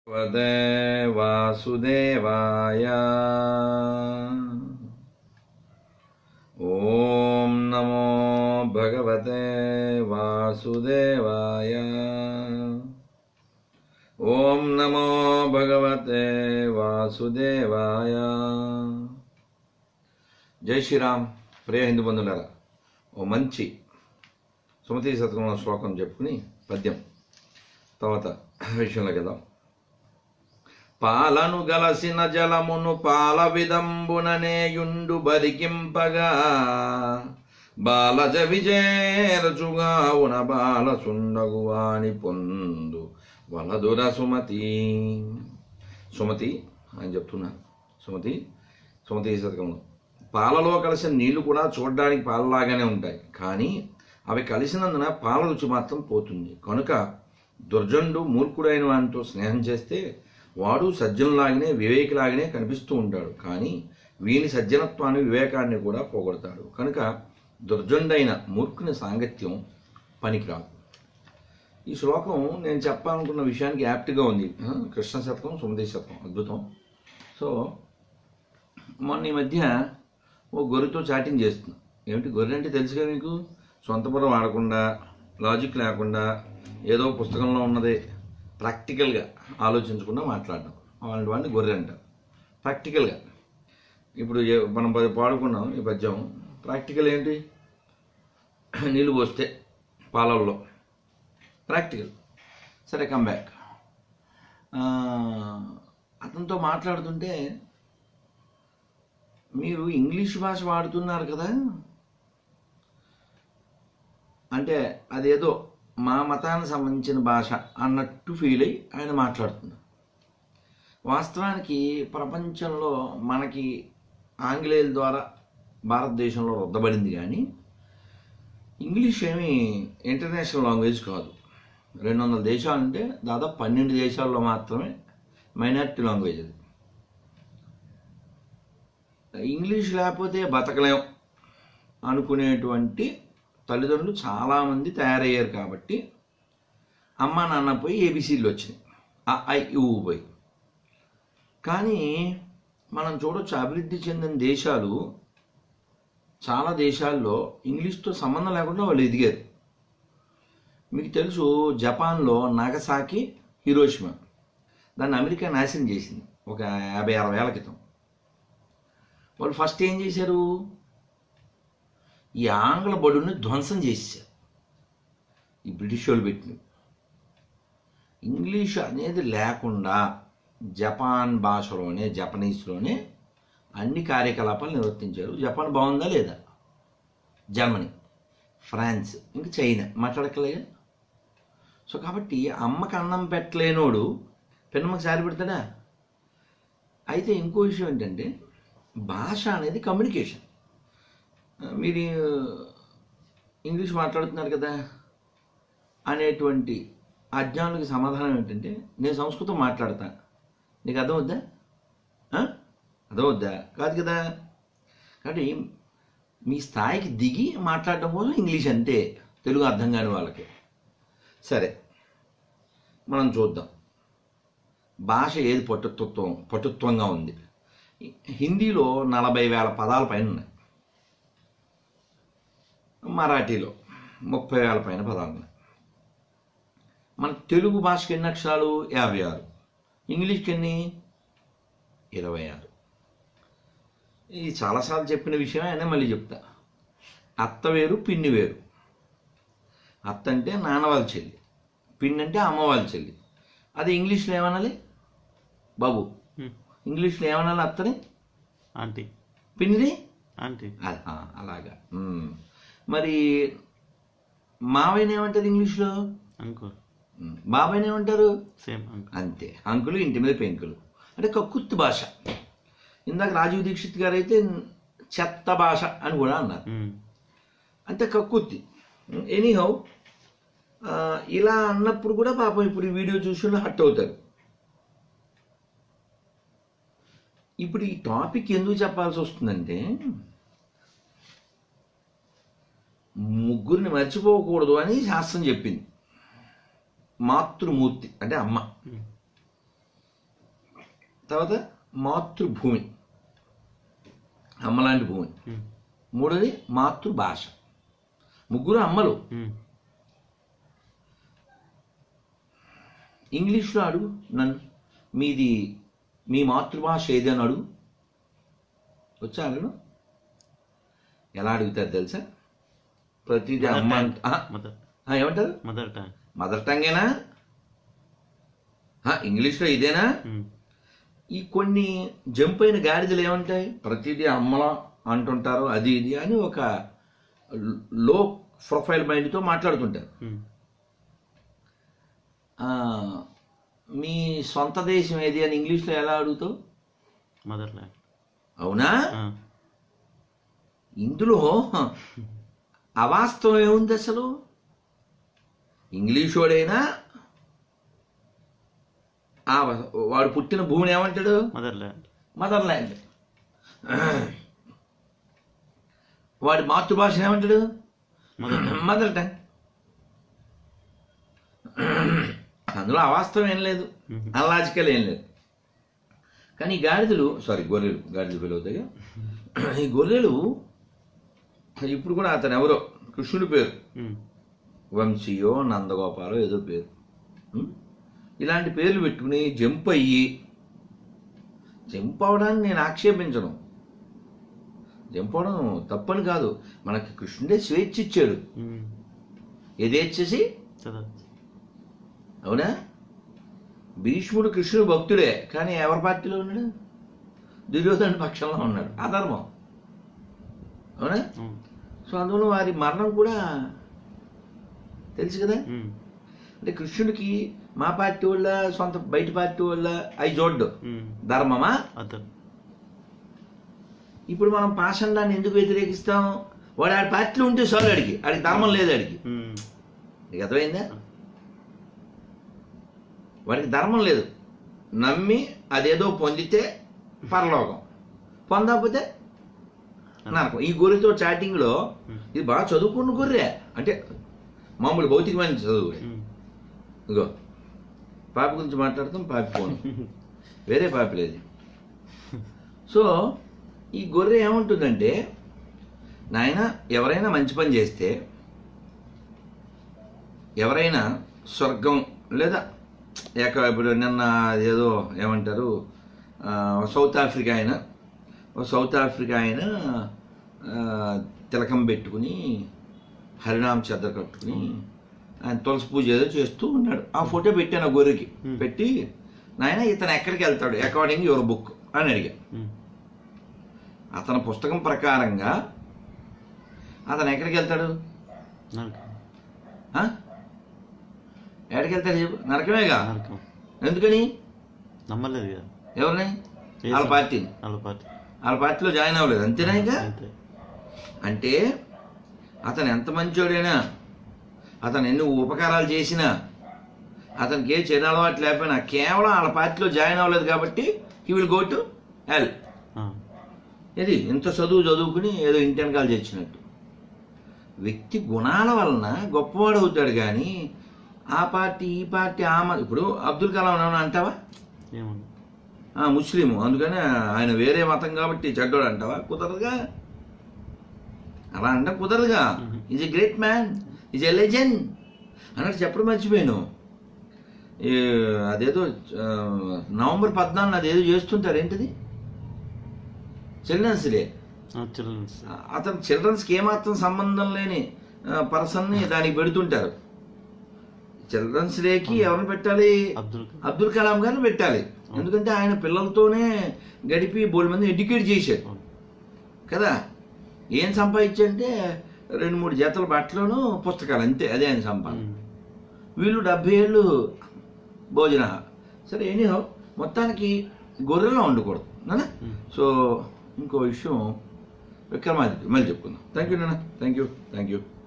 భగవతే వాసుదేవాయ ఓం నమో భగవతే వాసుదేవాయ ఓం నమో భగవతే వాసుదేవాయ జై శ్రీరామ్ ప్రియ హిందూ బంధువులారా ఓ మంచి సుమతి శతకంలో శ్లోకం చెప్పుకుని పద్యం తర్వాత విషయంలోకి వెళ్దాం పాలను గలసిన జలమును పాల విదంబుననేయుండు బరికింపగా బాలజ విజేరచుగావున బాల సుండగువాని పొందు వలదుర సుమతి సుమతి అని చెప్తున్నా సుమతి సుమతి శతకంలో పాలలో కలిసిన నీళ్లు కూడా చూడడానికి పాలలాగానే ఉంటాయి కానీ అవి కలిసినందున పాల రుచి మాత్రం పోతుంది కనుక దుర్జనుడు మూర్ఖుడైన వానితో స్నేహం చేస్తే వాడు సజ్జనులాగానే వివేకిలాగానే కనిపిస్తూ ఉంటాడు కానీ వీని సజ్జనత్వాన్ని వివేకాన్ని కూడా పోగొడతాడు కనుక దుర్జనుడైన మూర్ఖుని సాంగత్యం పనికిరాదు ఈ శ్లోకం నేను చెప్పాలనుకున్న విషయానికి యాప్ట్గా ఉంది ఆ, కృష్ణ శతకం సుమతి శతకం అద్భుతం సో మొన్న ఈ మధ్య ఓ గొర్రెతో చాటింగ్ చేస్తున్నా ఏమిటి గొర్రె అంటే తెలుసుగా మీకు సొంత బుర్ర వాడకుండా లాజిక్ లేకుండా ఏదో పుస్తకంలో ఉన్నదే ప్రాక్టికల్గా ఆలోచించకుండా మాట్లాడడం అలాంటి వాడిని గొర్రె అంటారు ప్రాక్టికల్గా ఇప్పుడు ఏ- మనం పది పాడుకున్నాం ఈ పద్యం ప్రాక్టికల్ ఏంటి నీళ్ళు పోస్తే పాలల్లో ప్రాక్టికల్ సరే కమ్ బ్యాక్ అతనితో మాట్లాడుతుంటే మీరు ఇంగ్లీష్ భాష వాడుతున్నారు కదా అంటే అదేదో మా మతానికి సంబంధించిన భాష అన్నట్టు ఫీల్ అయ్యి ఆయన మాట్లాడుతున్నారు వాస్తవానికి ప్రపంచంలో మనకి ఆంగ్లేయుల ద్వారా భారతదేశంలో రుద్దబడింది కానీ ఇంగ్లీష్ ఏమీ ఇంటర్నేషనల్ లాంగ్వేజ్ కాదు రెండు వందల దేశాలు ఉంటే దాదాపు పన్నెండు దేశాల్లో మాత్రమే మైనారిటీ లాంగ్వేజ్ అది ఇంగ్లీష్ లేకపోతే బతకలేం అనుకునేటువంటి తల్లిదండ్రులు చాలామంది తయారయ్యారు కాబట్టి అమ్మ నాన్న పోయి ఏబిసిలు వచ్చినాయి ఆ ఐ ఊ పోయి కానీ మనం చూడొచ్చు అభివృద్ధి చెందిన దేశాలు చాలా దేశాల్లో ఇంగ్లీష్తో సంబంధం లేకుండా వాళ్ళు ఎదిగారు మీకు తెలుసు జపాన్లో నాగసాకి హిరోషిమా దాన్ని అమెరికా నాశనం చేసింది ఒక యాభై అరవై ఏళ్ళ క్రితం వాళ్ళు ఫస్ట్ ఏం చేశారు ఈ ఆంగ్ల బడుని ధ్వంసం చేశారు ఈ బ్రిటిష్ వాళ్ళు పెట్టిన ఇంగ్లీష్ అనేది లేకుండా జపాన్ భాషలోనే జపనీస్లోనే అన్ని కార్యకలాపాలు నిర్వర్తించారు జపాన్ బాగుందా లేదా జర్మనీ ఫ్రాన్స్ ఇంకా చైనా మాట్లాడకలేదా సో కాబట్టి అమ్మకి అన్నం పెట్టలేనోడు పెన్నమ్మకి సారి పెడతాడా అయితే ఇంకో విషయం ఏంటంటే భాష అనేది కమ్యూనికేషన్ మీరు ఇంగ్లీష్ మాట్లాడుతున్నారు కదా అనేటువంటి అజ్ఞానులకి సమాధానం ఏంటంటే నేను సంస్కృతం మాట్లాడతా నీకు అర్థమవుద్దా ఆ? అర్థమవుద్దా కాదు కదా కాబట్టి మీ స్థాయికి దిగి మాట్లాడడం కోసం ఇంగ్లీష్ అంతే తెలుగు అర్థం కాని వాళ్ళకి సరే మనం చూద్దాం భాష ఏది పటుత్వం పటుత్వంగా ఉంది హిందీలో నలభై వేల పదాల పైన ఉన్నాయి మరాఠీలో ముప్పై వేల పైన పదాలు ఉన్నాయి మన తెలుగు భాషకి ఎన్ని అక్షరాలు యాభై ఆరు ఇంగ్లీష్కి ఎన్ని ఇరవై ఆరు ఇది చాలాసార్లు చెప్పిన విషయమే అయినా మళ్ళీ చెప్తా అత్త వేరు పిన్ని వేరు అత్త అంటే నాన్న వాళ్ళ చెల్లి పిన్ని అంటే అమ్మ వాళ్ళ చెల్లి అది ఇంగ్లీష్లో ఏమనాలి బాబు హ్మ్. ఇంగ్లీష్లో ఏమనాలి అత్తని ఆంటీ పిన్నిది ఆంటీ అ- ఆ, అలాగా మ్మ్. మరి మావయ్యని ఏమంటారు ఇంగ్లీష్లో అంకుల్ మ్మ్. బాబాయ్ని ఏమంటారు సేమ్ అంకుల్ అంతే అంకులు ఇంటి మీద పెంకులు అంటే కక్కుర్తి భాష ఇందాక రాజీవ్ దీక్షిత్ గారు అయితే చెత్త భాష అని కూడా అన్నారు హ్మ్. అంతే కక్కుర్తి ఎనీహౌ ఇలా అన్నప్పుడు కూడా పాపం ఇప్పుడు ఈ వీడియో చూసి వాళ్ళు హట్ అవుతారు ఇప్పుడు ఈ టాపిక్ ఎందుకు చెప్పాల్సి వస్తుందంటే ముగ్గురిని మర్చిపోకూడదు అని శాస్త్రం చెప్పింది మాతృమూర్తి అంటే అమ్మ హ్మ్. తర్వాత మాతృభూమి అమ్మలాంటి భూమి ఉమ్, మూడోది మాతృభాష ముగ్గురు అమ్మలు ఉమ్. ఇంగ్లీష్లో అడుగు నన్ను మీది మీ మాతృభాష ఏది అని అడుగు వచ్చా అడగను ఎలా అడుగుతారు తెలుసా ప్రతిదీ అమ్మ అంట- ఆ, మదర్ ఆ, ఏమంటారు మదర్ టంగ్ మదర్ టంగేనా ఆ, ఇంగ్లీష్లో ఇదేనా ఉమ్, ఈ కొన్ని జంప్ అయిన గాడిదలు ఏమంటాయి ప్రతిదీ అమ్మల అంటుంటారు అది ఇది అని ఒక లో ప్రొఫైల్ మైండ్తో మాట్లాడుతుంటారు ఉమ్. ఆ, మీ సొంత దేశం ఏది అని ఇంగ్లీష్లో ఎలా అడుగుతావు మదర్ ల్యాండ్ అవునా ఆ, ఇందులో అవాస్తవం ఏముంది అసలు ఇంగ్లీష్ వాడైనా ఆ వాడు పుట్టిన భూమిని ఏమంటాడు మదర్ ల్యాండ్ మదర్ ల్యాండ్ వాడి మాతృభాష ఏమంటాడు మదర్ టంగ్ మదర్ టంగ్ అందులో అవాస్తవం ఏం లేదు ఉమ్, అన్లాజికల్ ఏం లేదు కానీ ఈ గాడిదలు సారీ గొర్రెలు గాడిదలు పిలవుతాయి ఈ గొర్రెలు ఇప్పుడు కూడా అతను ఎవరో కృష్ణుడి పేరు ఉమ్, వంశీయో నందగోపాలో ఏదో పేరు ఉం? ఇలాంటి పేర్లు పెట్టుకుని జంప్ అయ్యి జంప్ అవడాన్ని నేను ఆక్షేపించను జంప్ అవడం తప్పని కాదు మనకి కృష్ణుడే స్వేచ్ఛ ఇచ్చాడు ఉమ్. ఎదేచ్చేసి చదవచ్చు అవునా భీష్ముడు కృష్ణుడు భక్తుడే కానీ ఎవరి పార్టీలో ఉన్నాడు దుర్యోధన పక్షంలో ఉన్నాడు అధర్మం అవునా ఉమ్, సో అందువల్ల వారి మరణం కూడా తెలుసు కదా ఉమ్, అంటే కృష్ణుడికి మా పార్టీ వాళ్ళ సొంత బయట పార్టీ వాళ్ళ అవి చూడ్డు ఉమ్. ధర్మమా అదర్ ఇప్పుడు మనం పాషండాన్ని ఎందుకు వ్యతిరేకిస్తాం వాడు ఆడి పార్టీలో ఉంటే చాలు అడిగి ఆడికి ధర్మం లేదు అడిగి ఉమ్, నీకు అర్థమైందా వాడికి ధర్మం లేదు నమ్మి అదేదో పొందితే పరలోకం పొందకపోతే నరకం ఈ గొర్రెతో చాటింగ్లో ఇది బాగా చదువుకున్న గొర్రె అంటే మామూలు భౌతికమైన చదువు ఉమ్, ఇగో పాపి గురించి మాట్లాడతాం పాపి పోను వేరే పాపి లేదు సో ఈ గొర్రె ఏముంటుందంటే నాయన ఎవరైనా మంచి పని చేస్తే ఎవరైనా స్వర్గం లేదా ఏక ఇప్పుడు నిన్న ఏదో ఏమంటారు ఆ, సౌత్ ఆఫ్రికా ఆయన ఓ సౌత్ ఆఫ్రికా ఆయన ఆ, తిలకం పెట్టుకుని హరినామ చెద్ద కట్టుకుని ఆయన తులసి పూజ ఏదో చేస్తూ ఉన్నాడు ఆ ఫోటో పెట్టాను ఆ గొర్రెకి Hmm. పెట్టి నాయన ఇతను ఎక్కడికి వెళ్తాడు అకార్డింగ్ యువర్ బుక్ అని అడిగా ఉమ్, అతని పుస్తకం ప్రకారంగా అతను ఎక్కడికి వెళ్తాడు నరకం ఆ? ఎక్కడికి వెళ్తాడు చెప్పు నరకమేగా నరకం ఎందుకని నమ్మలేదు కదా ఎవరిని ఏ వాళ్ళ సార్? పార్టీని వాళ్ళ పార్టీ వాళ్ళ పార్టీలో జాయిన్ అవ్వలేదు అంతేనా ఇంకా అంతే అంటే అతను ఎంత మంచోడైనా అతను ఎన్ని ఉపకారాలు చేసినా అతనికి ఏ చెడు అలవాటు లేకపోయినా కేవలం వాళ్ళ పార్టీలో జాయిన్ అవ్వలేదు కాబట్టి he will go to hell ఆ, ఇది ఇంత చదువు చదువుకుని ఏదో ఇంటెనకాలు చేసినట్టు వ్యక్తి గుణాల వలన గొప్పవాడు అవుతాడు కానీ ఆ పార్టీ ఈ పార్టీ ఆ మ- ఇప్పుడు అబ్దుల్ కలాం ఏమన్నా అంటావా ఏముంది ఆ, ముస్లిము అందుకని ఆయన వేరే మతం కాబట్టి చెడ్డోడు అంటావా కుదరదుగా అలా అంటే కుదరదుగా is a great man is a legend అన్నట్టు చెప్పడం మర్చిపోయాను ఈ అదేదో ఆ, నవంబర్ పద్నాలుగు అదేదో చేస్తుంటారు ఏంటిది చిల్డ్రన్స్ డే చిల్డ్రన్స్ అతను చిల్డ్రన్స్కి ఏమాత్రం సంబంధం లేని పర్సన్ని దానికి పెడుతుంటారు చిల్డ్రన్స్ డేకి ఎవరిని పెట్టాలి అబ్దుల్ కలాం అబ్దుల్ కలాం గారిని పెట్టాలి ఎందుకంటే ఆయన పిల్లలతోనే గడిపి బోల్ మంది ఎడ్యుకేట్ చేశాడు అవును. కదా ఏం సంపాదించంటే రెండు మూడు జతల బట్టలను పుస్తకాలు అంతే అదే ఆయన సంపాదన ఉమ్, వీళ్ళు డెబ్బై ఏళ్ళు భోజన సరే ఎనీహో మొత్తానికి గొర్రెలో ఉండకూడదు నాన్న ఉమ్. సో ఇంకో విషయం విక్రమాదిత్య మళ్ళీ చెప్పుకుందాం థ్యాంక్ యూ నాన్న థ్యాంక్ యూ థ్యాంక్ యూ